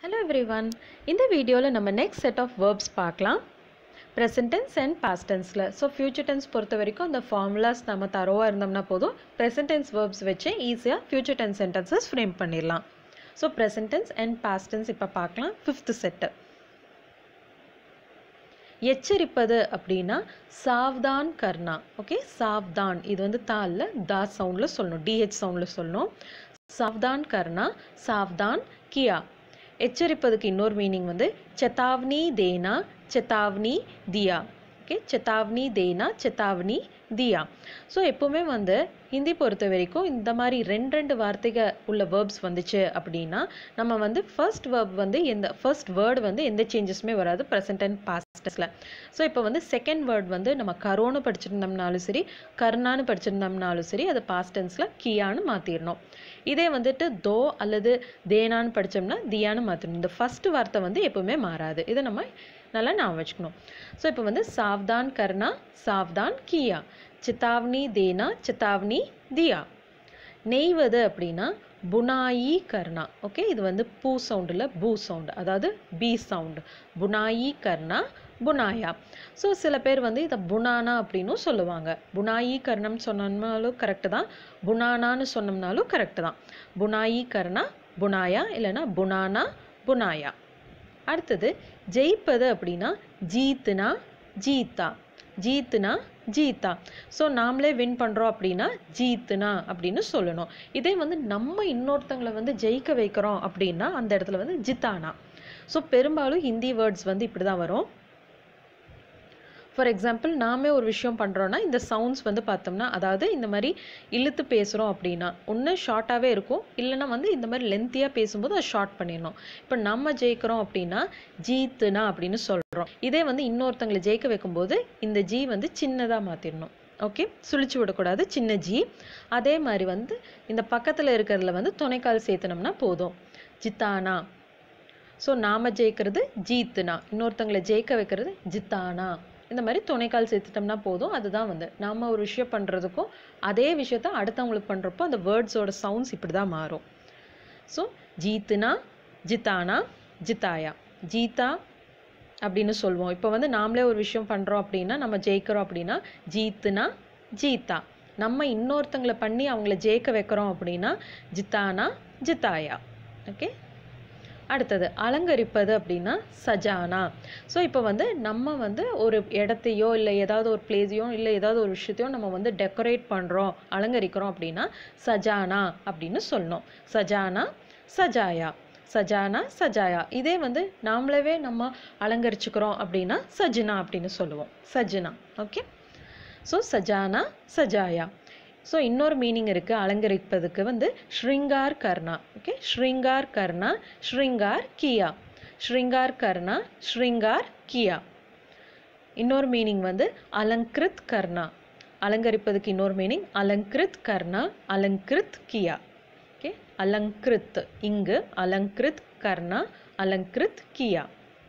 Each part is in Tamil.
ஹலோ எவ்ரிவன் இந்த வீடியோவில் நம்ம நெக்ஸ்ட் செட் ஆஃப் வேர்ப்ஸ் பார்க்கலாம் ப்ரெசன்ட் டென்ஸ் அண்ட் பாஸ்ட் டென்ஸில் ஸோ ஃப்யூச்சர் டென்ஸ் பொறுத்த வரைக்கும் அந்த ஃபார்முலாஸ் நம்ம தரோவாக இருந்தோம்னா போதும் ப்ரெசன்ட் டென்ஸ் வேர்ப்ஸ் வச்சு ஈஸியாக ஃப்யூச்சர் டென்ஸ் சென்டென்சஸ் ஃப்ரேம் பண்ணிடலாம் so present tense and past tense இப்போ பார்க்கலாம் ஃபிஃப்த் செட்டு எச்சரிப்பது அப்படின்னா சாவ்தான் கர்ணா ஓகே சாவ்தான் இது வந்து தால்ல தா சவுண்டில் சொல்லணும் டிஹெச் சவுண்டில் சொல்லணும் சாவ்தான் கர்ணா சாவ்தான் கியா எச்சரிப்பதுக்கு இன்னொரு மீனிங் வந்து செத்தாவ்னி தேனா செத்தாவ்னி தியா ஓகே செத்தாவ்னி தேனா செத்தாவ்னி தியா ஸோ எப்போவுமே வந்து ஹிந்தி பொறுத்த வரைக்கும் இந்த மாதிரி ரெண்டு ரெண்டு வார்த்தைகள் உள்ள வேர்ப்ஸ் வந்துச்சு அப்படின்னா நம்ம வந்து ஃபர்ஸ்ட் வேர்ப் வந்து எந்த ஃபர்ஸ்ட் வேர்டு வந்து எந்த சேஞ்சஸுமே வராது ப்ரெசன்ட் அண்ட் பாஸ்டஸில் ஸோ இப்போ வந்து செகண்ட் வேர்ட் வந்து நம்ம கரோன்னு படிச்சிருந்தோம்னாலும் சரி கர்ணான்னு படிச்சிருந்தோம்னாலும் சரி அது பாஸ்ட் டென்ஸில் கியான்னு மாற்றிடணும் இதே வந்துட்டு தோ அல்லது தேனான்னு படித்தோம்னா தியான்னு மாற்றணும் இந்த ஃபஸ்ட்டு வார்த்தை வந்து எப்பவுமே மாறாது இதை நம்ம நல்லா ஞாபகம் வச்சுக்கணும் ஸோ இப்போ வந்து சாவ்தான் கர்ணா சாவ்தான் கியா சித்தாவ்னி தேனா சித்தாவ்னி தியா நெய்வது அப்படின்னா புனாயி கர்ணா ஓகே இது வந்து பூ சவுண்டில் பூ சவுண்டு அதாவது பி சவுண்டு புனாயி கர்ணா புனாயா ஸோ சில பேர் வந்து இதை புனானா அப்படின்னும் சொல்லுவாங்க புனாயி கர்ணம் சொன்னோம்னாலும் கரெக்டு தான் புனானான்னு சொன்னோம்னாலும் கரெக்டு தான் புனாயி கர்ணா புனாயா இல்லைன்னா புனானா புனாயா அடுத்தது ஜெயிப்பது அப்படின்னா ஜீத்துனா ஜீத்தா ஜீத்துனா ஜீத்தா ஸோ நாமளே வின் பண்ணுறோம் அப்படின்னா ஜீத்துனா அப்படின்னு சொல்லணும் இதே வந்து நம்ம இன்னொருத்தங்களை வந்து ஜெயிக்க வைக்கிறோம் அப்படின்னா அந்த இடத்துல வந்து ஜித்தானா ஸோ பெரும்பாலும் ஹிந்தி வேர்ட்ஸ் வந்து இப்படி தான் வரும் ஃபார் எக்ஸாம்பிள் நாமே ஒரு விஷயம் பண்ணுறோன்னா இந்த சவுண்ட்ஸ் வந்து பார்த்தோம்னா அதாவது இந்த மாதிரி இழுத்து பேசுகிறோம் அப்படின்னா ஒன்று ஷார்ட்டாகவே இருக்கும் இல்லைன்னா வந்து இந்த மாதிரி லென்த்தியாக பேசும்போது அதை ஷார்ட் பண்ணிடணும் இப்போ நம்ம ஜெயிக்கிறோம் அப்படின்னா ஜீத்துனா அப்படின்னு சொல்கிறோம் இதே வந்து இன்னொருத்தங்களை ஜெயிக்க வைக்கும்போது இந்த ஜி வந்து சின்னதாக மாற்றிடணும் ஓகே சுழிச்சு விடக்கூடாது சின்ன ஜி அதே மாதிரி வந்து இந்த பக்கத்தில் இருக்கிறதுல வந்து துணைக்கால் சேர்த்தனோம்னா போதும் ஜித்தானா ஸோ நாம் ஜெயிக்கிறது ஜீத்துனா இன்னொருத்தங்களை ஜெயிக்க வைக்கிறது ஜித்தானா இந்த மாதிரி துணைக்கால் சேர்த்துட்டோம்னா போதும் அதுதான் வந்து நாம் ஒரு விஷயம் பண்ணுறதுக்கும் அதே விஷயத்த அடுத்தவங்களுக்கு பண்ணுறப்போ அந்த வேர்ட்ஸோட சவுண்ட்ஸ் இப்படி தான் மாறும் ஸோ ஜீத்துனா ஜித்தானா ஜித்தாயா ஜீதா அப்படின்னு சொல்லுவோம் இப்போ வந்து நாமளே ஒரு விஷயம் பண்ணுறோம் அப்படின்னா நம்ம ஜெயிக்கிறோம் அப்படின்னா ஜீத்துனா ஜீதா நம்ம இன்னொருத்தங்களை பண்ணி அவங்கள ஜெயிக்க வைக்கிறோம் அப்படின்னா ஜித்தானா ஜித்தாயா ஓகே அடுத்தது அலங்கரிப்பது அப்படின்னா சஜானா ஸோ இப்போ வந்து நம்ம வந்து ஒரு இடத்தையோ இல்லை ஏதாவது ஒரு பிளேஸையோ இல்லை ஏதாவது ஒரு விஷயத்தையோ நம்ம வந்து டெக்கரேட் பண்ணுறோம் அலங்கரிக்கிறோம் அப்படின்னா சஜானா அப்படின்னு சொல்லணும் சஜானா சஜாயா சஜானா சஜாயா இதே வந்து நாமளவே நம்ம அலங்கரிச்சுக்கிறோம் அப்படின்னா சஜினா அப்படின்னு சொல்லுவோம் சஜினா ஓகே ஸோ சஜானா சஜாயா ஸோ இன்னொரு மீனிங் இருக்குது அலங்கரிப்பதுக்கு வந்து ஸ்ருங்கார் கர்ணா ஓகே ஸ்ருங்கார் கர்ணா ஸ்ருங்கார் கியா ஸ்ருங்கார் கர்ணா ஸ்ருங்கார் கியா இன்னொரு மீனிங் வந்து அலங்கிருத் கர்ணா அலங்கரிப்பதுக்கு இன்னொரு மீனிங் அலங்கிருத் கர்ணா அலங்கிருத் கியா ஓகே அலங்கிருத் இங்கு அலங்கிருத் கர்ணா அலங்கிருத் கியா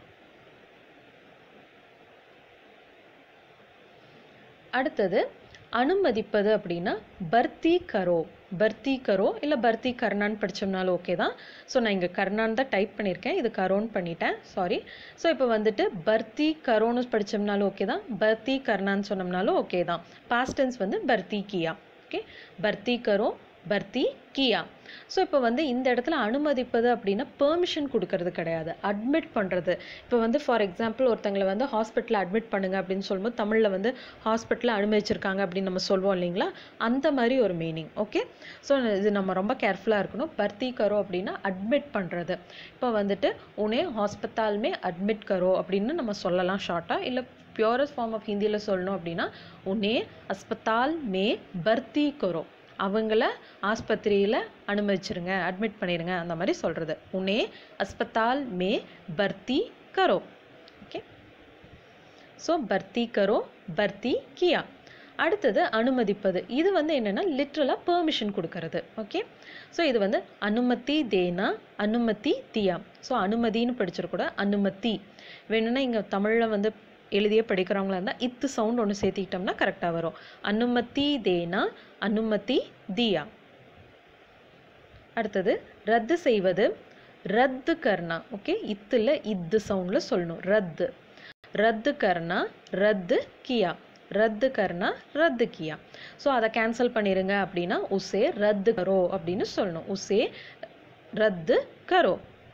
அடுத்தது அனுமதிப்பது அப்படின்னா பர்த்தி கரோ பர்த்தி கரோ இல்லை பர்த்தி கர்ணான்னு படித்தோம்னாலும் ஓகே தான் ஸோ நான் இங்கே கர்ணான்னு தான் டைப் பண்ணியிருக்கேன் இது கரோன்னு பண்ணிட்டேன் சாரி ஸோ இப்போ வந்துட்டு பர்த்தி கரோன்னு படித்தோம்னாலும் ஓகே தான் பர்த்தி கர்ணான்னு சொன்னோம்னாலும் ஓகே தான் பாஸ்டன்ஸ் வந்து பர்த்தி கியா ஓகே பர்த்தி கரோ பர்த்தி கியா ஸோ இப்போ வந்து இந்த இடத்துல அனுமதிப்பது அப்படின்னா பெர்மிஷன் கொடுக்கறது கிடையாது அட்மிட் பண்ணுறது இப்போ வந்து ஃபார் எக்ஸாம்பிள் ஒருத்தங்களை வந்து ஹாஸ்பிட்டலில் அட்மிட் பண்ணுங்க அப்படின்னு சொல்லும்போது தமிழில் வந்து ஹாஸ்பிட்டலில் அனுமதிச்சிருக்காங்க அப்படின்னு நம்ம சொல்லுவோம் இல்லைங்களா அந்த மாதிரி ஒரு மீனிங் ஓகே ஸோ இது நம்ம ரொம்ப கேர்ஃபுல்லாக இருக்கணும் பர்த்தி கரோ அப்படின்னா அட்மிட் பண்ணுறது இப்போ வந்துட்டு உனே ஹாஸ்பிட்டாலுமே அட்மிட் கரோ அப்படின்னு நம்ம சொல்லலாம் ஷார்ட்டாக இல்லை பியூரஸ்ட் ஃபார்ம் ஆஃப் ஹிந்தியில் சொல்லணும் அப்படின்னா உன்னே அஸ்பத்தால் மே பர்த்தி கரோ அவங்கள ஆஸ்பத்திரியில் அனுமதிச்சிருங்க அட்மிட் பண்ணிடுங்க அந்த மாதிரி சொல்கிறது உன்னே அஸ்பத்தால் மே பர்த்தி கரோ ஓகே ஸோ பர்த்தி கரோ பர்த்தி கியா அடுத்தது அனுமதிப்பது இது வந்து என்னென்னா லிட்ரலாக பெர்மிஷன் கொடுக்கறது ஓகே ஸோ இது வந்து அனுமதி தேனா அனுமதி தியா ஸோ அனுமதின்னு படிச்சிருக்கூட அனுமதி வேணும்னா இங்கே தமிழில் வந்து எழுதியே படிக்கிறவங்களா இருந்தால் இத்து சவுண்ட் ஒன்று சேர்த்திக்கிட்டோம்னா கரெக்டாக வரும் அனுமதி தேனா அனுமதி தியா அடுத்தது ரத்து செய்வது ரத்து கர்ணா ஓகே இத்துல இத்து சவுண்டில் சொல்லணும் ரத்து ரத்து கர்ணா ரத்து கியா ரத்து கர்ணா ரத்து கியா ஸோ அதை கேன்சல் பண்ணிடுங்க அப்படின்னா உசே ரத்து கரோ அப்படின்னு சொல்லணும் உசே ரத்து கரோ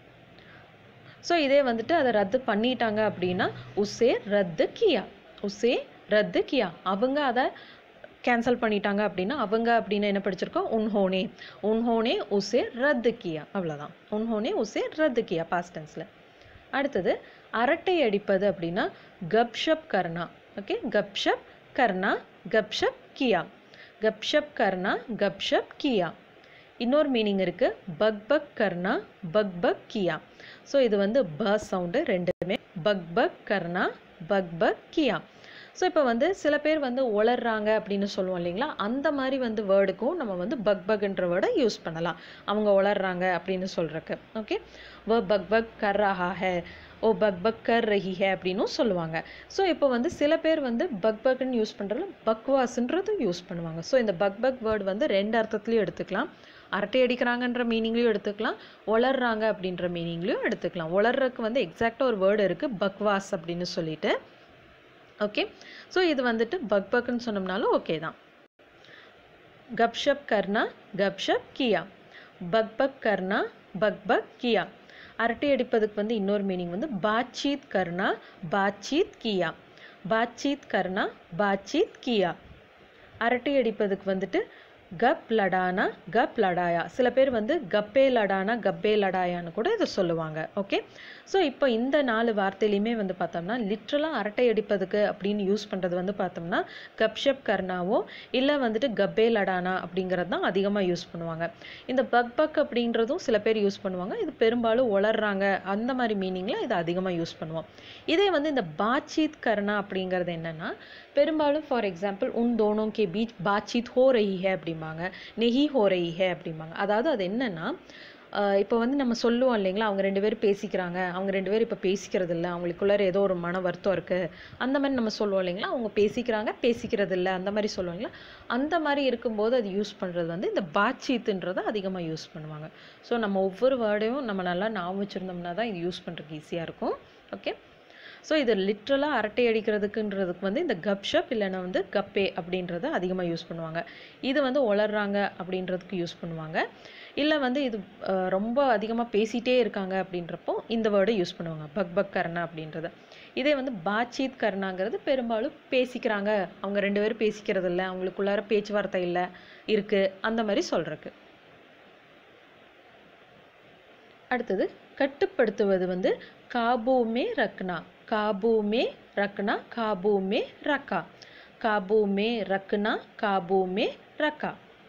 ஸோ இதே வந்துட்டு அதை ரத்து பண்ணிட்டாங்க அப்படின்னா உசே ரத்து கியா உசே ரத்து கியா அவங்க அதை கேன்சல் பண்ணிட்டாங்க அப்படின்னா அவங்க அப்படின்னு என்ன படிச்சிருக்கோம் உன்ஹோனே உன்ஹோனே உசே ரத்து கியா அவ்வளோதான் உன்ஹோனே உசே ரத்து கியா பாஸ்ட் டென்ஸில் அடுத்தது அரட்டை அடிப்பது அப்படின்னா கப்ஷப் கர்னா ஓகே கப்ஷப் கர்னா கப்ஷப் கியா கப்ஷப் கர்னா கப்ஷப் கியா இன்னொரு மீனிங் இருக்கு பக் பக் கர்னா பக் பக் கியா ஸோ இது வந்து ப சவுண்டு ரெண்டுமே பக் பக் கர்னா பக் பக் கியா ஸோ இப்போ வந்து சில பேர் வந்து உளர்றாங்க அப்படின்னு சொல்லுவோம் இல்லைங்களா அந்த மாதிரி வந்து வேர்டுக்கும் நம்ம வந்து பக் பக்ன்ற வேர்டை யூஸ் பண்ணலாம் அவங்க உளர்றாங்க அப்படின்னு சொல்கிறக்கு ஓகே வ பக் பக் கர் ரஹா ஹே ஓ பக் பக் கர் ரஹி ஹே அப்படின்னும் சொல்லுவாங்க ஸோ இப்போ வந்து சில பேர் வந்து பக் பக்னு யூஸ் பண்ணுறதுல பக்வாஸ்ன்றதும் யூஸ் பண்ணுவாங்க ஸோ இந்த பக் பக் வேர்டு வந்து ரெண்டு அர்த்தத்துலையும் எடுத்துக்கலாம் அரட்டை அடிக்கிறாங்கன்ற மீனிங்லையும் எடுத்துக்கலாம் உளர்றாங்க அப்படின்ற மீனிங்லையும் எடுத்துக்கலாம் உளர்றதுக்கு வந்து எக்ஸாக்டாக ஒரு வேர்டு இருக்குது பக்வாஸ் அப்படின்னு சொல்லிட்டு ஓகே ஸோ இது வந்துட்டு பக் பக்னு சொன்னோம்னாலும் ஓகே தான் கப்ஷப் கர்னா கப்ஷப் கியா பக் பக் கர்னா பக் பக் கியா அரட்டை அடிப்பதுக்கு வந்து இன்னொரு மீனிங் வந்து பாட்சீத் கர்னா பாட்சீத் கியா பாட்சீத் கர்னா பாட்சீத் கியா அரட்டை அடிப்பதுக்கு வந்துட்டு கப் லடானா கப் லடாயா சில பேர் வந்து கப்பே லடானா கப்பே லடாயான்னு கூட இதை சொல்லுவாங்க ஓகே ஸோ இப்போ இந்த நாலு வார்த்தையிலையுமே வந்து பார்த்தோம்னா லிட்ரலாக அரட்டை அடிப்பதுக்கு அப்படின்னு யூஸ் பண்ணுறது வந்து பார்த்தோம்னா கப்ஷப் கர்னாவோ இல்லை வந்துட்டு கப்பே லடானா அப்படிங்கிறது தான் அதிகமாக யூஸ் பண்ணுவாங்க இந்த பக் பக் அப்படின்றதும் சில பேர் யூஸ் பண்ணுவாங்க இது பெரும்பாலும் உளர்றாங்க அந்த மாதிரி மீனிங்கில் இதை அதிகமாக யூஸ் பண்ணுவோம் இதே வந்து இந்த பாட்சீத் கர்னா அப்படிங்கிறது என்னன்னா பெரும்பாலும் ஃபார் எக்ஸாம்பிள் உன் தோனோ கே பீச் பாட்சீத் ஹோ ரஹி ஹே அப்படிம்பாங்க நெஹி ஹோ ரஹி ஹே அப்படிம்பாங்க அதாவது அது என்னன்னா இப்போ வந்து நம்ம சொல்லுவோம் இல்லைங்களா அவங்க ரெண்டு பேரும் பேசிக்கிறாங்க அவங்க ரெண்டு பேரும் இப்போ பேசிக்கிறது இல்லை அவங்களுக்குள்ளார ஏதோ ஒரு மன வருத்தம் இருக்குது அந்த மாதிரி நம்ம சொல்லுவோம் இல்லைங்களா அவங்க பேசிக்கிறாங்க பேசிக்கிறது இல்லை அந்த மாதிரி சொல்லுவாங்களா அந்த மாதிரி இருக்கும்போது அது யூஸ் பண்ணுறது வந்து இந்த பாட்சீத்துன்றதை அதிகமாக யூஸ் பண்ணுவாங்க ஸோ நம்ம ஒவ்வொரு வேர்டையும் நம்ம நல்லா ஞாபகம் வச்சுருந்தோம்னா தான் இது யூஸ் பண்ணுறதுக்கு ஈஸியாக இருக்கும் ஓகே ஸோ இது லிட்ரலாக அரட்டை அடிக்கிறதுக்குன்றதுக்கு வந்து இந்த கப்ஷப் இல்லைன்னா வந்து கப்பே அப்படின்றத அதிகமாக யூஸ் பண்ணுவாங்க இது வந்து உளர்றாங்க அப்படின்றதுக்கு யூஸ் பண்ணுவாங்க இல்லை வந்து இது அஹ், ரொம்ப அதிகமாக பேசிகிட்டே இருக்காங்க அப்படின்றப்போ இந்த வேர்டை யூஸ் பண்ணுவாங்க பக் பக் கர்ணா அப்படின்றத இதே வந்து பாட்சீத் கர்ணாங்கிறது பெரும்பாலும் பேசிக்கிறாங்க அவங்க ரெண்டு பேரும் பேசிக்கிறது இல்லை அவங்களுக்குள்ளார பேச்சுவார்த்தை இல்லை இருக்குது அந்த மாதிரி சொல்கிறக்கு அடுத்தது கட்டுப்படுத்துவது வந்து காபூமே ரக்னா காபூமே ரக்னா காபூமே ரக்கா காபூமே ரக்னா காபூமே ரக்கா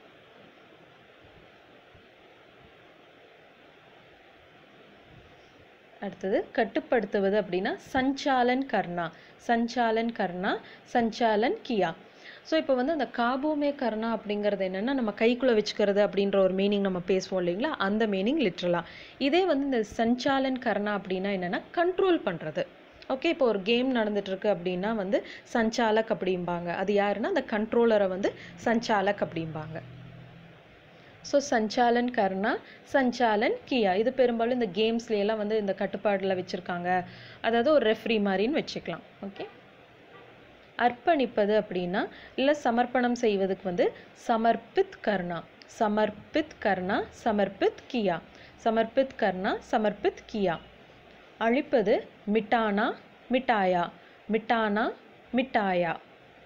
அடுத்தது கட்டுப்படுத்துவது அப்படின்னா சஞ்சாலன் கர்ணா சஞ்சாலன் கர்ணா சஞ்சாலன் கியா ஸோ இப்போ வந்து அந்த காபூமே கர்ணா அப்படிங்கிறது என்னன்னா நம்ம கைக்குள்ளே வச்சுக்கிறது அப்படின்ற ஒரு மீனிங் நம்ம பேசுவோம் இல்லைங்களா அந்த மீனிங் லிட்ரலாக இதே வந்து இந்த சஞ்சாலன் கர்ணா அப்படின்னா என்னன்னா கண்ட்ரோல் பண்ணுறது ஓகே இப்போ ஒரு கேம் நடந்துட்டு இருக்கு அப்படின்னா வந்து சஞ்சாலக் அப்படிம்பாங்க அது யாருன்னா அந்த கண்ட்ரோலரை வந்து சஞ்சாலக் அப்படிம்பாங்க ஸோ சஞ்சாலன் கர்ணா சஞ்சாலன் கியா இது பெரும்பாலும் இந்த கேம்ஸ்ல எல்லாம் வந்து இந்த கட்டுப்பாடில் வச்சுருக்காங்க அதாவது ஒரு ரெஃப்ரி மாதிரின்னு வச்சுக்கலாம் ஓகே அர்ப்பணிப்பது அப்படின்னா இல்லை சமர்ப்பணம் செய்வதுக்கு வந்து சமர்ப்பித் கர்ணா சமர்ப்பித் கர்ணா சமர்ப்பித் கியா சமர்ப்பித் கர்ணா சமர்ப்பித் கியா அழிப்பது மிட்டானா மிட்டாயா மிட்டானா மிட்டாயா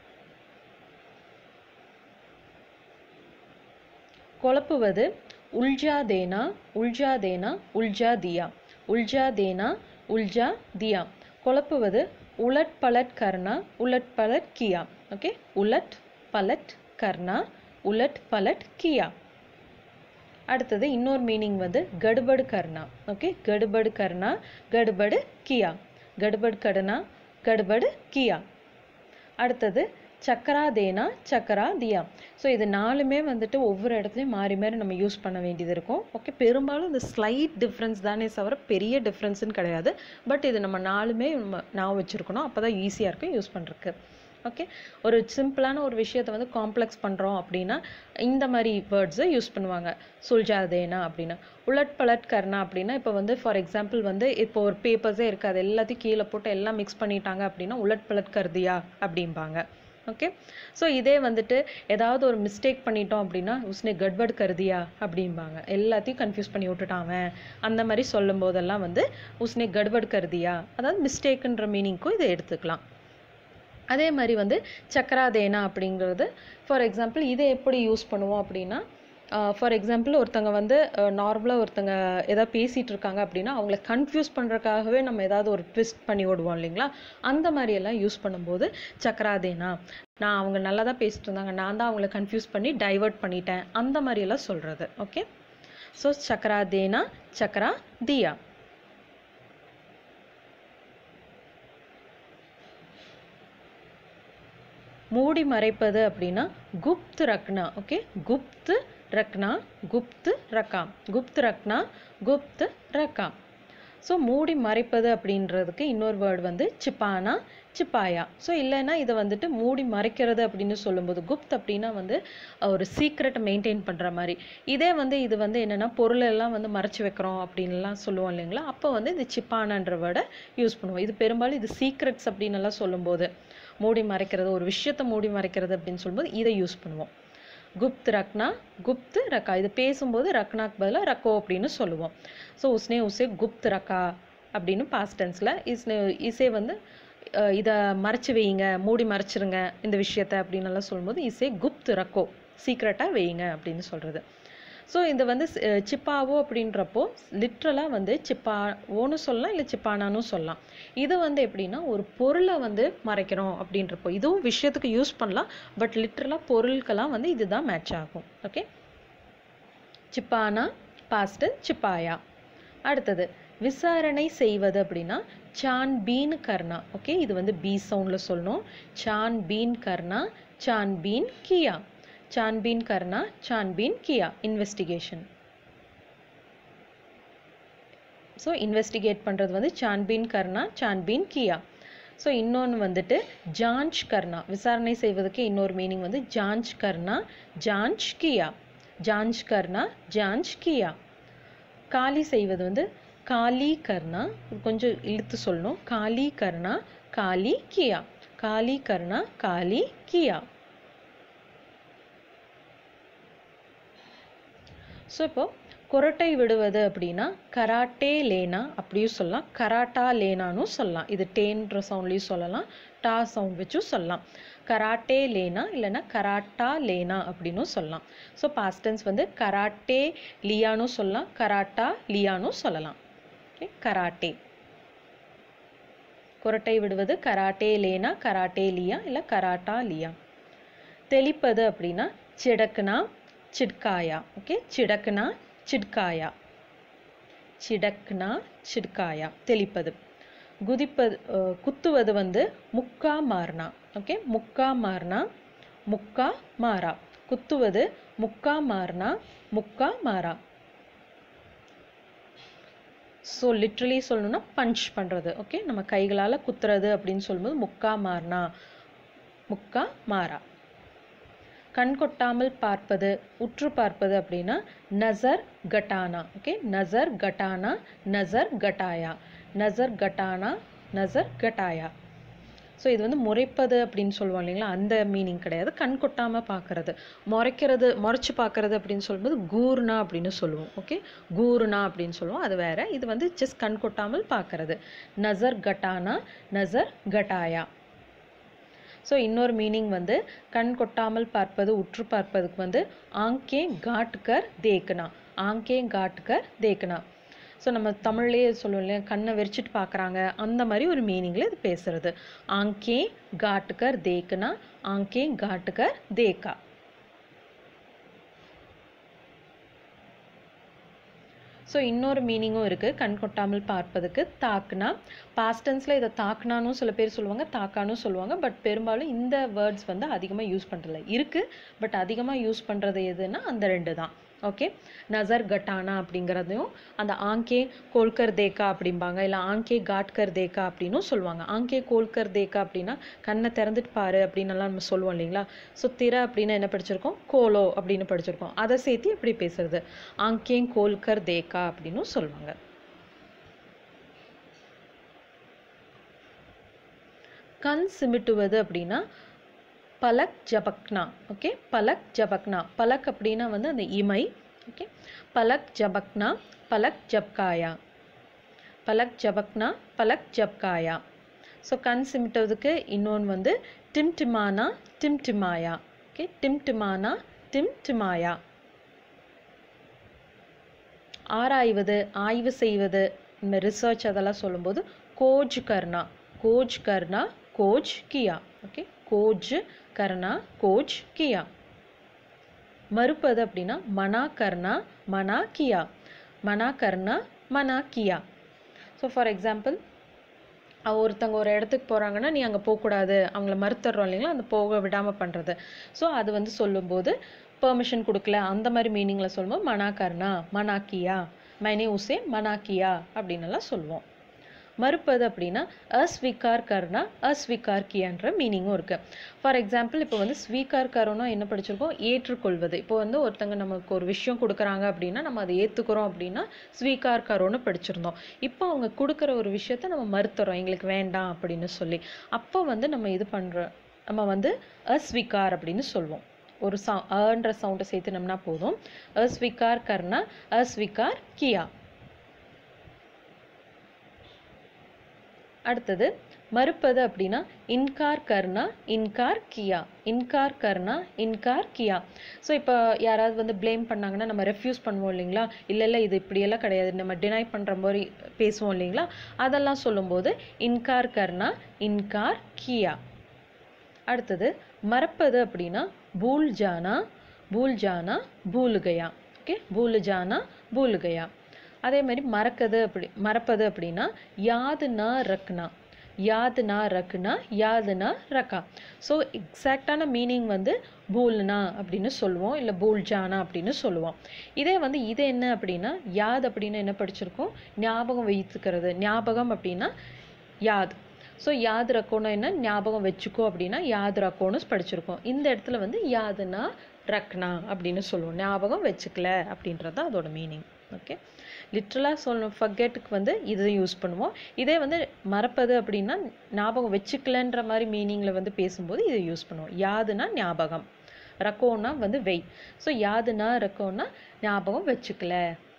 குழப்புவது உல்ஜா தேனா உல்ஜா தேனா உல்ஜா தியா உல்ஜா தேனா உல்ஜா தியா குழப்புவது உலட் பலட் கர்ணா உலட் பலட் கியா ஓகே உலட் பலட் கர்ணா உலட் பலட் கியா அடுத்தது இன்னொரு மீனிங் வந்து கடுபடு கர்ணா ஓகே கடுபடு கர்ணா கடுபடு கியா கடுபடு கடுனா கடுபடு கியா அடுத்தது சக்கரா தேனா சக்கரா தியா ஸோ இது நாலுமே வந்துட்டு ஒவ்வொரு இடத்துலையும் மாறி மாறி நம்ம யூஸ் பண்ண வேண்டியது இருக்கும் ஓகே பெரும்பாலும் இந்த ஸ்லைட் டிஃப்ரென்ஸ் தானே தவிர பெரிய டிஃப்ரென்ஸ்னு கிடையாது பட் இது நம்ம நாலுமே நம்ம ஞாபகம் வச்சுருக்கணும் அப்போ தான் ஈஸியாக இருக்கும் யூஸ் பண்ணுறதுக்கு ஓகே ஒரு சிம்பிளான ஒரு விஷயத்தை வந்து காம்ப்ளெக்ஸ் பண்ணுறோம் அப்படின்னா இந்த மாதிரி வேர்ட்ஸை யூஸ் பண்ணுவாங்க சுல்ஜாதேனா அப்படின்னா உலட் பலட் கர்னா அப்படின்னா இப்போ வந்து ஃபார் எக்ஸாம்பிள் வந்து இப்போ ஒரு பேப்பர்ஸே இருக்குது அது எல்லாத்தையும் கீழே போட்டு எல்லாம் மிக்ஸ் பண்ணிட்டாங்க அப்படின்னா உலட் பலட் கர்தியா அப்படிம்பாங்க ஓகே ஸோ இதே வந்துட்டு ஏதாவது ஒரு மிஸ்டேக் பண்ணிட்டோம் அப்படின்னா உஸ்னே கட்பட் கருதியா அப்படிம்பாங்க எல்லாத்தையும் கன்ஃபியூஸ் பண்ணி விட்டுட்டான் அவன் அந்த மாதிரி சொல்லும் போதெல்லாம் வந்து உஸ்னே கட்பட் கருதியா அதாவது மிஸ்டேக்குன்ற மீனிங்க்கும் இதை எடுத்துக்கலாம் அதே மாதிரி வந்து சக்கராதேனா அப்படிங்கிறது ஃபார் எக்ஸாம்பிள் இதை எப்படி யூஸ் பண்ணுவோம் அப்படின்னா ஃபார் எக்ஸாம்பிள் ஒருத்தங்க வந்து நார்மலாக ஒருத்தங்க ஏதாவது பேசிகிட்டு இருக்காங்க அப்படின்னா அவங்கள கன்ஃபியூஸ் பண்ணுறதுக்காகவே நம்ம ஏதாவது ஒரு ட்விஸ்ட் பண்ணி விடுவோம் இல்லைங்களா அந்த மாதிரியெல்லாம் யூஸ் பண்ணும்போது சக்கராதேனா நான் அவங்க நல்லா தான் பேசிட்டு இருந்தாங்க நான் தான் அவங்கள கன்ஃபியூஸ் பண்ணி டைவர்ட் பண்ணிட்டேன் அந்த மாதிரியெல்லாம் சொல்கிறது ஓகே ஸோ சக்கராதேனா சக்கரா தியா மூடி மறைப்பது அப்படின்னா குப்த் ரக்னா ஓகே குப்த் ரக்னா குப்த் ரக்கா குப்த் ரக்னா குப்த் ரக்கா ஸோ மூடி மறைப்பது அப்படின்றதுக்கு இன்னொரு வேர்டு வந்து சிப்பானா சிப்பாயா ஸோ இல்லைன்னா இதை வந்துட்டு மூடி மறைக்கிறது அப்படின்னு சொல்லும்போது குப்த் அப்படின்னா வந்து ஒரு சீக்ரெட்டை மெயின்டைன் பண்ணுற மாதிரி இதே வந்து இது வந்து என்னென்னா பொருளெல்லாம் வந்து மறைச்சு வைக்கிறோம் அப்படின்லாம் சொல்லுவோம் இல்லைங்களா அப்போ வந்து இந்த சிப்பானான்ற வேர்டை யூஸ் பண்ணுவோம் இது பெரும்பாலும் இது சீக்ரெட்ஸ் அப்படின்னு எல்லாம் சொல்லும்போது மூடி மறைக்கிறது ஒரு விஷயத்தை மூடி மறைக்கிறது அப்படின்னு சொல்லும்போது இதை யூஸ் பண்ணுவோம் குப்த் ரக்னா குப்த் ரக்கா இது பேசும்போது ரக்னாக்கு பதிலாக ரக்கோ அப்படின்னு சொல்லுவோம் ஸோ உஸ்னே உசே குப்த் ரக்கா அப்படின்னு பாஸ்ட் டென்ஸில் இஸ்னே இசே வந்து இதை மறைச்சு வையுங்க மூடி மறைச்சிருங்க இந்த விஷயத்த அப்படின்னு எல்லாம் சொல்லும்போது இசே குப்த் ரக்கோ சீக்ரெட்டாக வையுங்க அப்படின்னு சொல்கிறது ஸோ இது வந்து சிப்பாவோ அப்படின்றப்போ லிட்ரலாக வந்து சிப்பாவோன்னு சொல்லலாம் இல்லை சிப்பானானும் சொல்லலாம் இது வந்து எப்படின்னா ஒரு பொருளை வந்து மறைக்கிறோம் அப்படின்றப்போ இதுவும் விஷயத்துக்கு யூஸ் பண்ணலாம் பட் லிட்ரலாக பொருட்கெல்லாம் வந்து இதுதான் மேட்ச் ஆகும் ஓகே சிப்பானா பாஸ்ட்டு சிப்பாயா அடுத்தது விசாரணை செய்வது அப்படின்னா சான் பீன் கர்னா ஓகே இது வந்து பி சவுண்டில் சொல்லணும் சான் பீன் கர்னா சான் பீன் கியா छानबीन करना छानबीन किया इन्वेस्टिगेशन ஸோ இன்வெஸ்டிகேட் பண்ணுறது வந்து சான்பீன் கர்னா சான்பீன் கியா ஸோ இன்னொன்று வந்துட்டு ஜான்ச் கர்னா விசாரணை செய்வதற்கு இன்னொரு மீனிங் வந்து ஜான்ச் கர்னா ஜான்ச் கியா ஜான்ச் கர்னா ஜான்ச் கியா காலி செய்வது வந்து காலி கர்னா கொஞ்சம் இழுத்து சொல்லணும் காலி கர்னா காலி கியா காலி கர்னா காலி கியா ஸோ இப்போ குரட்டை விடுவது அப்படின்னா கராட்டே லேனா அப்படியும் சொல்லலாம் கராட்டா லேனானும் சொல்லலாம் இது டேன்ற சவுண்ட்லேயும் சொல்லலாம் டா சவுண்ட் வச்சும் சொல்லலாம் கராட்டே லேனா இல்லைன்னா கராட்டா லேனா அப்படின்னும் சொல்லலாம் ஸோ பாஸ்டன்ஸ் வந்து கராட்டே லியானும் சொல்லலாம் கராட்டா லியானும் சொல்லலாம் ஓகே கராட்டே குரட்டை விடுவது கராட்டே லேனா கராட்டே லியா இல்லை கராட்டா லியா தெளிப்பது அப்படின்னா சிடக்குனா சிட்காயா ஓகே சிடக்குனா சிட்காயா சிடக்னா சிட்காயா தெளிப்பது குதிப்பது குத்துவது வந்து முக்கா மார்னா ஓகே முக்கா மார்னா முக்கா மாறா குத்துவது முக்கா மார்னா முக்கா மாறா ஸோ லிட்ரலி சொல்லணும்னா பஞ்ச் பண்ணுறது ஓகே நம்ம கைகளால் குத்துறது அப்படின்னு சொல்லும்போது முக்கா மார்னா முக்கா மாறா கண் கொட்டாமல் பார்ப்பது உற்று பார்ப்பது அப்படின்னா நசர் கட்டானா ஓகே நசர் கட்டானா நசர் கட்டாயா நசர் கட்டானா நசர் கட்டாயா ஸோ இது வந்து முறைப்பது அப்படின்னு சொல்லுவோம் இல்லைங்களா அந்த மீனிங் கிடையாது கண் கொட்டாமல் பார்க்கறது முறைக்கிறது முறைச்சு பார்க்கறது அப்படின்னு சொல்லும்போது கூர்னா அப்படின்னு சொல்லுவோம் ஓகே கூர்னா அப்படின்னு சொல்லுவோம் அது வேற இது வந்து ஜஸ்ட் கண் கொட்டாமல் பார்க்கறது நசர் கட்டானா நசர் கட்டாயா ஸோ இன்னொரு மீனிங் வந்து கண் கொட்டாமல் பார்ப்பது உற்று பார்ப்பதுக்கு வந்து ஆங்கே காட்கர் தேக்கனா ஆங்கே காட்கர் தேக்கனா ஸோ நம்ம தமிழ்லேயே சொல்லுவோம் இல்லையா கண்ணை வெறிச்சிட்டு பார்க்குறாங்க அந்த மாதிரி ஒரு மீனிங்கில் இது பேசுறது ஆங்கே காட்டுக்கர் தேக்கனா ஆங்கே காட்டுக்கர் தேக்கா ஸோ இன்னொரு மீனிங்கும் இருக்குது கண் கொட்டாமல் பார்ப்பதுக்கு தாக்குனா பாஸ்டன்ஸில் இதை தாக்குனானும் சில பேர் சொல்லுவாங்க தாக்கானும் சொல்லுவாங்க பட் பெரும்பாலும் இந்த வேர்ட்ஸ் வந்து அதிகமாக யூஸ் பண்ணுறதில்ல இருக்குது பட் அதிகமாக யூஸ் பண்ணுறது எதுன்னா அந்த ரெண்டு தான் ஓகே நசர் கட்டானா அப்படிங்கிறதையும் அந்த ஆங்கே கோல்கர் தேக்கா அப்படிம்பாங்க இல்லை ஆங்கே காட்கர் தேக்கா அப்படின்னும் சொல்லுவாங்க ஆங்கே கோல்கர் தேக்கா அப்படின்னா கண்ணை திறந்துட்டு பாரு அப்படின்னு எல்லாம் நம்ம சொல்லுவோம் இல்லைங்களா ஸோ திற அப்படின்னா என்ன படிச்சிருக்கோம் கோலோ அப்படின்னு படிச்சிருக்கோம் அதை சேர்த்து எப்படி பேசுறது ஆங்கே கோல்கர் தேக்கா அப்படின்னும் சொல்லுவாங்க கண் சிமிட்டுவது அப்படின்னா பலக் ஜபக்னா ஓகே பலக் ஜபக்னா பலக் அப்படின்னா வந்து அந்த இமை ஓகே பலக் ஜபக்னா பலக் ஜப்காயா பலக் ஜபக்னா பலக் ஜப்காயா ஸோ கண் சிமிட்டுவதுக்கு இன்னொன்று வந்து டிம் டிமானா டிம் டிமாயா ஓகே டிம் டிமானா டிம் டிமாயா ஆராய்வது ஆய்வு செய்வது இந்த ரிசர்ச் அதெல்லாம் சொல்லும்போது கோஜ் கர்னா கோஜ் கர்னா கோஜ் கியா ஓகே கோஜ் கர்னா கோஜ் கியா மறுப்பது அப்படின்னா மனா கர்னா மனா கியா மனா கர்னா மனா கியா ஸோ ஃபார் எக்ஸாம்பிள் ஒருத்தவங்க ஒரு இடத்துக்கு போகிறாங்கன்னா நீ அங்கே போகக்கூடாது அவங்கள மறுத்துடுறோம் இல்லைங்களா அந்த போக விடாமல் பண்ணுறது ஸோ அது வந்து சொல்லும்போது பெர்மிஷன் கொடுக்கல அந்த மாதிரி மீனிங்கில் சொல்லும்போது மனா கர்னா மனா கியா மைனே உசே மனா கியா அப்படின்னு எல்லாம் சொல்லுவோம் மறுப்பது அப்படின்னா அஸ்வீகார் கர்னா அஸ்வீகார் கியான்ற மீனிங்கும் இருக்குது ஃபார் எக்ஸாம்பிள் இப்போ வந்து ஸ்வீகார் கரோனா என்ன படிச்சிருக்கோம் ஏற்றுக்கொள்வது இப்போ வந்து ஒருத்தங்க நமக்கு ஒரு விஷயம் கொடுக்குறாங்க அப்படின்னா நம்ம அதை ஏற்றுக்கிறோம் அப்படின்னா ஸ்வீகார் கரோன்னு படிச்சிருந்தோம் இப்போ அவங்க கொடுக்குற ஒரு விஷயத்த நம்ம மறுத்துறோம் எங்களுக்கு வேண்டாம் அப்படின்னு சொல்லி அப்போ வந்து நம்ம இது பண்ணுற நம்ம வந்து அஸ்வீகார் அப்படின்னு சொல்லுவோம் ஒரு சா அன்ற சவுண்டை சேர்த்துனோம்னா போதும் அஸ்வீகார் கர்னா அஸ்வீகார் கியா அடுத்தது மறுப்பது அப்படின்னா இன்கார் கர்னா இன்கார் கியா இன்கார் கர்னா இன்கார் கியா ஸோ இப்போ யாராவது வந்து ப்ளேம் பண்ணாங்கன்னா நம்ம ரெஃப்யூஸ் பண்ணுவோம் இல்லைங்களா இல்லை இல்லை இது இப்படியெல்லாம் கிடையாது நம்ம டினை பண்ணுற மாதிரி பேசுவோம் இல்லைங்களா அதெல்லாம் சொல்லும்போது இன்கார் கர்னா இன்கார் கியா அடுத்தது மறப்பது அப்படின்னா பூல் ஜானா பூல் ஜானா பூல் கயா ஓகே பூல் ஜானா பூல் கயா அதே மாதிரி மறக்குது அப்படி மறப்பது அப்படின்னா யாதுனா ரக்னா யாதுனா ரக்னா யாதுனா ரக்கா ஸோ எக்ஸாக்டான மீனிங் வந்து பூல்னா அப்படின்னு சொல்லுவோம் இல்லை பூல் ஜானா அப்படின்னு சொல்லுவோம் இதே வந்து இது என்ன அப்படின்னா யாத் அப்படின்னு என்ன படிச்சிருக்கோம் ஞாபகம் வைத்துக்கிறது ஞாபகம் அப்படின்னா யாத் ஸோ யாது ரக்கோனா என்ன ஞாபகம் வச்சுக்கோ அப்படின்னா யாது ரக்கோன்னு படிச்சிருக்கோம் இந்த இடத்துல வந்து யாதுனா ரக்னா அப்படின்னு சொல்லுவோம் ஞாபகம் வச்சுக்கல அப்படின்றது தான் அதோட மீனிங் ஓகே லிட்ரலாக சொல்லணும் ஃபர்கெட்டுக்கு வந்து இதை யூஸ் பண்ணுவோம் இதே வந்து மறப்பது அப்படின்னா ஞாபகம் வச்சுக்கலன்ற மாதிரி மீனிங்கில் வந்து பேசும்போது இதை யூஸ் பண்ணுவோம் யாதுனா ஞாபகம் ரக்கோனா வந்து வெய் ஸோ யாதுனா ரக்கோனா ஞாபகம் வச்சுக்கல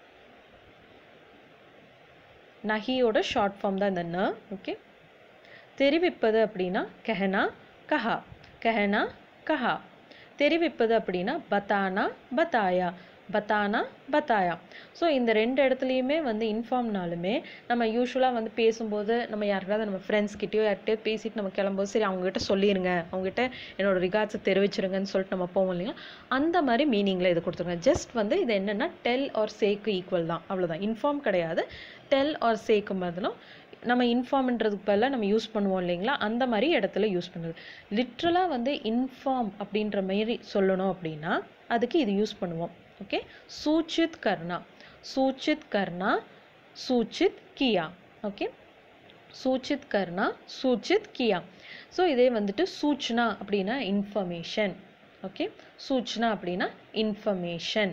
நஹியோட ஷார்ட் ஃபார்ம் தான் இந்த ந ஓகே தெரிவிப்பது அப்படின்னா கஹனா கஹா கஹனா கஹா தெரிவிப்பது அப்படின்னா பத்தானா பத்தாயா பத்தானா பத்தாயா ஸோ இந்த ரெண்டு இடத்துலையுமே வந்து இன்ஃபார்ம்னாலுமே நம்ம யூஸ்வலாக வந்து பேசும்போது நம்ம யாருக்காவது நம்ம ஃப்ரெண்ட்ஸ் கிட்டயோ யார்கிட்டயோ பேசிட்டு நம்ம கிளம்பும்போது சரி அவங்ககிட்ட சொல்லிடுங்க அவங்ககிட்ட என்னோட ரிகார்ட்ஸை தெரிவிச்சிருங்கன்னு சொல்லிட்டு நம்ம போவோம் இல்லைங்களா அந்த மாதிரி மீனிங்கில் இது கொடுத்துருங்க ஜஸ்ட் வந்து இது என்னென்னா டெல் ஆர் சேக்கு ஈக்குவல் தான் அவ்வளோதான் இன்ஃபார்ம் கிடையாது டெல் ஆர் சேக்கு பதிலும் நம்ம இன்ஃபார்ம்ன்றதுக்கு பதிலாக நம்ம யூஸ் பண்ணுவோம் இல்லைங்களா அந்த மாதிரி இடத்துல யூஸ் பண்ணுறது லிட்ரலாக வந்து இன்ஃபார்ம் அப்படின்ற மாதிரி சொல்லணும் அப்படின்னா அதுக்கு இது யூஸ் பண்ணுவோம் ஓகே சூச்சித் கர்னா சூச்சித் கர்னா சூச்சித் கியா ஓகே சூச்சித் கர்னா சூச்சித் கியா ஸோ இதே வந்துட்டு சூச்னா அப்படின்னா இன்ஃபர்மேஷன் ஓகே சூச்னா அப்படின்னா இன்ஃபர்மேஷன்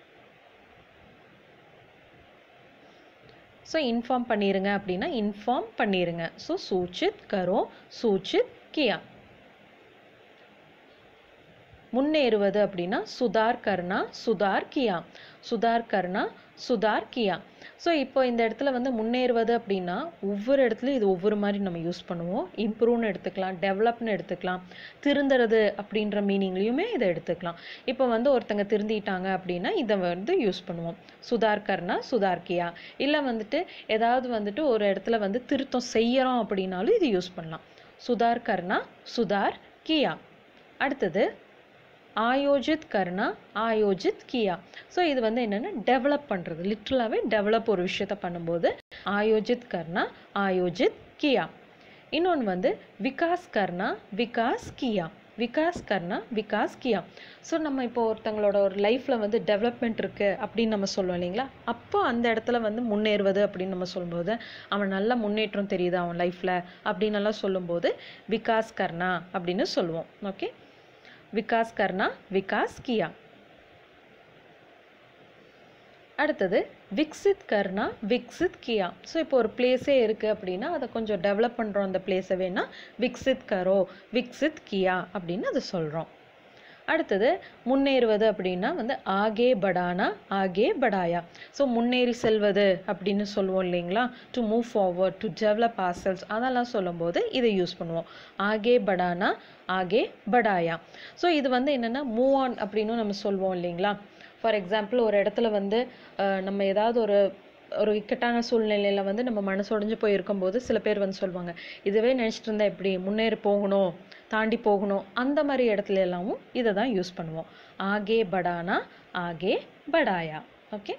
ஸோ இன்ஃபார்ம் பண்ணிடுங்க அப்படின்னா இன்ஃபார்ம் பண்ணிடுங்க ஸோ சூச்சித் கரோ சூச்சித் கியா முன்னேறுவது அப்படின்னா சுதார் கர்னா சுதார் கியா சுதார் கர்னா சுதார் கியா ஸோ இப்போ இந்த இடத்துல வந்து முன்னேறுவது அப்படின்னா ஒவ்வொரு இடத்துலையும் இது ஒவ்வொரு மாதிரி நம்ம யூஸ் பண்ணுவோம் இம்ப்ரூவ்னு எடுத்துக்கலாம் டெவலப்னு எடுத்துக்கலாம் திருந்துறது அப்படின்ற மீனிங்லேயுமே இதை எடுத்துக்கலாம் இப்போ வந்து ஒருத்தங்க திருந்திட்டாங்க அப்படின்னா இதை வந்து யூஸ் பண்ணுவோம் சுதார் கர்னா சுதார் கியா இல்லை வந்துட்டு ஏதாவது வந்துட்டு ஒரு இடத்துல வந்து திருத்தம் செய்யறோம் அப்படின்னாலும் இது யூஸ் பண்ணலாம் சுதார் கர்னா சுதார் கியா அடுத்தது ஆயோஜித் கர்னா ஆயோஜித் கியா ஸோ இது வந்து என்னென்னா டெவலப் பண்ணுறது லிட்ரலாகவே டெவலப் ஒரு விஷயத்த பண்ணும்போது ஆயோஜித் கர்னா ஆயோஜித் கியா இன்னொன்று வந்து விகாஸ் கர்னா விகாஸ் கியா விகாஸ் கர்னா விகாஸ் கியா ஸோ நம்ம இப்போ ஒருத்தங்களோட ஒரு லைஃப்பில் வந்து டெவலப்மெண்ட் இருக்குது அப்படின்னு நம்ம சொல்லுவோம் இல்லைங்களா அப்போ அந்த இடத்துல வந்து முன்னேறுவது அப்படின்னு நம்ம சொல்லும்போது அவன் நல்ல முன்னேற்றம் தெரியுது அவன் லைஃப்பில் அப்படின்னு எல்லாம் சொல்லும்போது விகாஸ் கர்னா அப்படின்னு சொல்லுவோம் ஓகே விகாஸ் கர்னா விகாஸ் கியா அடுத்தது விக்சித் கர்னா விக்சித் கியா ஸோ இப்போ ஒரு பிளேஸே இருக்குது அப்படின்னா அதை கொஞ்சம் டெவலப் பண்ணுறோம் அந்த பிளேஸை வேணா விக்சித் கரோ விக்சித் கியா அப்படின்னு அதை சொல்கிறோம் அடுத்தது முன்னேறுவது அப்படின்னா வந்து ஆகே படானா ஆகே படாயா ஸோ முன்னேறி செல்வது அப்படின்னு சொல்லுவோம் இல்லைங்களா to move forward to develop ourselves அதெல்லாம் சொல்லும்போது இதை யூஸ் பண்ணுவோம் ஆகே படானா ஆகே படாயா ஸோ இது வந்து என்னென்னா மூவ் ஆன் அப்படின்னு நம்ம சொல்லுவோம் இல்லைங்களா ஃபார் எக்ஸாம்பிள் ஒரு இடத்துல வந்து அஹ், நம்ம ஏதாவது ஒரு ஒரு இக்கட்டான சூழ்நிலையில் வந்து நம்ம மனசு உடைஞ்சு போய் இருக்கும்போது சில பேர் வந்து சொல்லுவாங்க இதுவே நினச்சிட்டு இருந்தா எப்படி முன்னேறி போகணும் தாண்டி போகணும் அந்த மாதிரி இடத்துல எல்லாமும் இதை தான் யூஸ் பண்ணுவோம் ஆகே படானா ஆகே படாயா ஓகே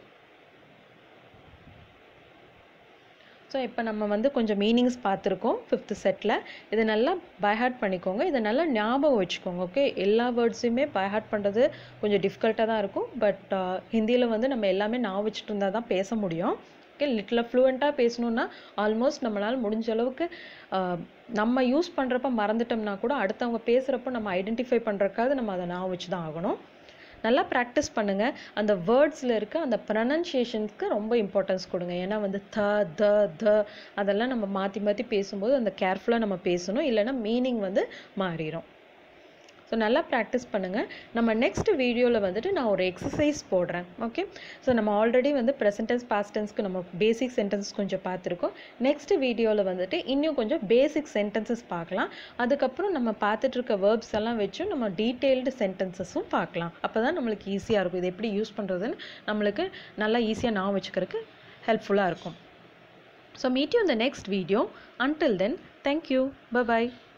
ஸோ இப்போ நம்ம வந்து கொஞ்சம் மீனிங்ஸ் பார்த்துருக்கோம் ஃபிஃப்த் செட்டில் இதை நல்லா பைஹார்ட் பண்ணிக்கோங்க இதை நல்லா ஞாபகம் வச்சுக்கோங்க ஓகே எல்லா வேர்ட்ஸையுமே பைஹார்ட் பண்ணுறது கொஞ்சம் டிஃபிகல்ட்டாக தான் இருக்கும் பட் ஹிந்தியில் வந்து நம்ம எல்லாமே ஞாபகம் வச்சுட்டு இருந்தால் தான் பேச முடியும் ஓகே லிட்டில் ஃப்ளூவெண்ட்டாக பேசணுன்னா ஆல்மோஸ்ட் நம்மளால் முடிஞ்ச அளவுக்கு ஆஹ், நம்ம யூஸ் பண்ணுறப்ப மறந்துட்டோம்னா கூட அடுத்தவங்க பேசுகிறப்ப நம்ம ஐடென்டிஃபை பண்ணுறக்காவது நம்ம அதை ஞாபகம் வச்சு தான் ஆகணும் நல்லா ப்ராக்டிஸ் பண்ணுங்க அந்த வேர்ட்ஸில் இருக்க அந்த ப்ரனன்சியேஷனுக்கு ரொம்ப இம்பார்ட்டன்ஸ் கொடுங்க ஏன்னா வந்து த த த அதெல்லாம் நம்ம மாற்றி மாற்றி பேசும்போது அந்த கேர்ஃபுல்லாக நம்ம பேசணும் இல்லைன்னா மீனிங் வந்து மாறிடும் ஸோ நல்லா ப்ராக்டிஸ் பண்ணுங்கள் நம்ம நெக்ஸ்ட் வீடியோவில் வந்துட்டு நான் ஒரு எக்ஸசைஸ் போடுறேன் ஓகே ஸோ நம்ம ஆல்ரெடி வந்து ப்ரெசன்ட் டென்ஸ் பாஸ்ட் டென்ஸ்க்கு நம்ம பேசிக் சென்டென்ஸ் கொஞ்சம் பார்த்துருக்கோம் நெக்ஸ்ட் வீடியோவில் வந்துட்டு இன்னும் கொஞ்சம் பேசிக் சென்டென்சஸ் பார்க்கலாம் அதுக்கப்புறம் நம்ம பார்த்துட்டு இருக்க வேர்ப்ஸ் எல்லாம் வச்சும் நம்ம டீட்டெயில்டு சென்டென்சஸும் பார்க்கலாம் அப்போ தான் நம்மளுக்கு ஈஸியாக இருக்கும் இது எப்படி யூஸ் பண்ணுறதுன்னு நம்மளுக்கு நல்லா ஈஸியாக நான் வச்சுக்கிறதுக்கு ஹெல்ப்ஃபுல்லாக இருக்கும் so meet you in the next video until then thank you bye bye